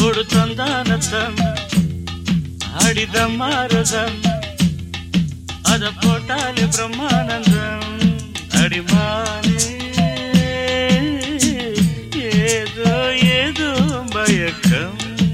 போடு தந்தானத்தம் ஆடித மாறுதம் அத போட்டாலே பிரம்மானந்தம் அடிமானே ஏதோ ஏதோ பயக்கம்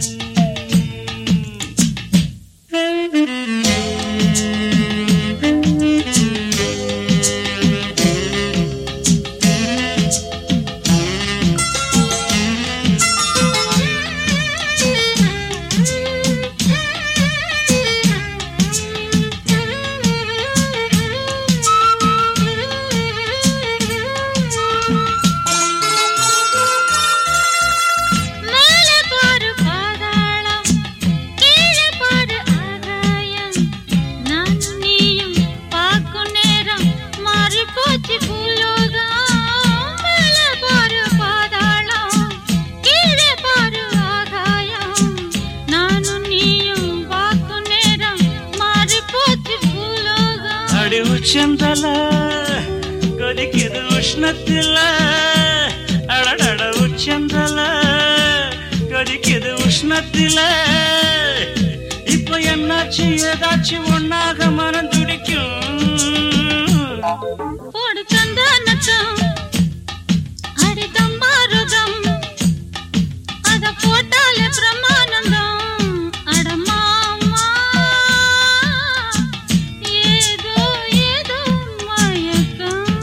மேலே பாரு பாதாளம் கீழே பாரு ஆகாயம் நான் நீயும் பார்க்கும் நேரம் மாறி போச்சு பூலோகம் மேலே பாரு பாதாளம் கீழே பாரு ஆகாயம் நானும் நீயும் பார்க்கும் நேரம் மாறி போச்சு பூலோகம் அடி உச்சந்தல கொதிக்குது உஷ்ணத்தில அடடட உச்சந்தல கொதிக்குது உஷ்ணத்தில இப்ப என்னாச்சு ஏதாச்சும் ஒன்னாக மனம் துடிக்கும் போடு சந்தானத்தம் அடிதம் மாறுதம் அத போட்டாலே பிரமானந்தம் அடமாமா ஏதோ ஏதோ மயக்கம்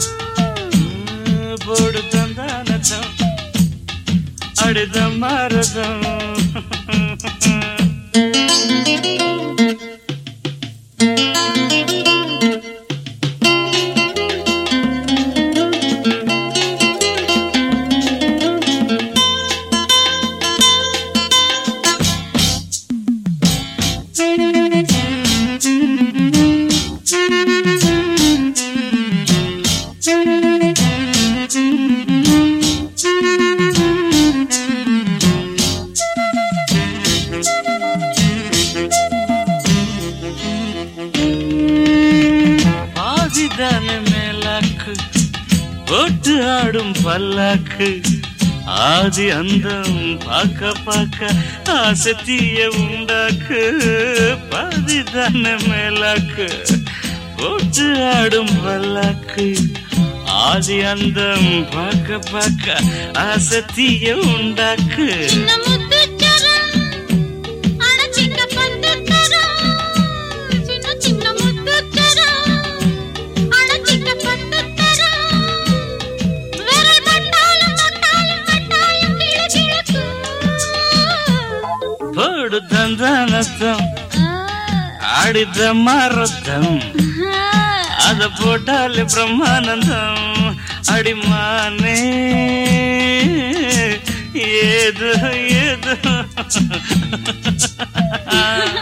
போடு தந்தானதம் அடித மாறுதம் ஆதிதான மேலாக்கு போட்டு ஆடும் பல்லாக்கு ஆதி அந்தம் பார்க்க பார்க்க ஆசத்திய உண்டாக்கு பாதிதான மேலாக்கு போட்டு ஆடும் பல்லாக்கு ஆதி அந்தம் பார்க்க பார்க்க ஆசத்திய உண்டாக்கு சின்ன முத்துச்சரம் அணைச்சிக்க பட்டுத்தரம் சின்ன சின்ன முத்துச்சரம் அணைச்சிக்க பட்டுத்தரம் விரல் பட்டாலும் பட்டாலும் பட்டாலும் கிழக்கிழக்கும் போடு தந்தானத்தம் ஆடித மாரத்தம் அத போட்டாலே பிரம்மானந்தம் அடிமானே ஏதோ ஏதோ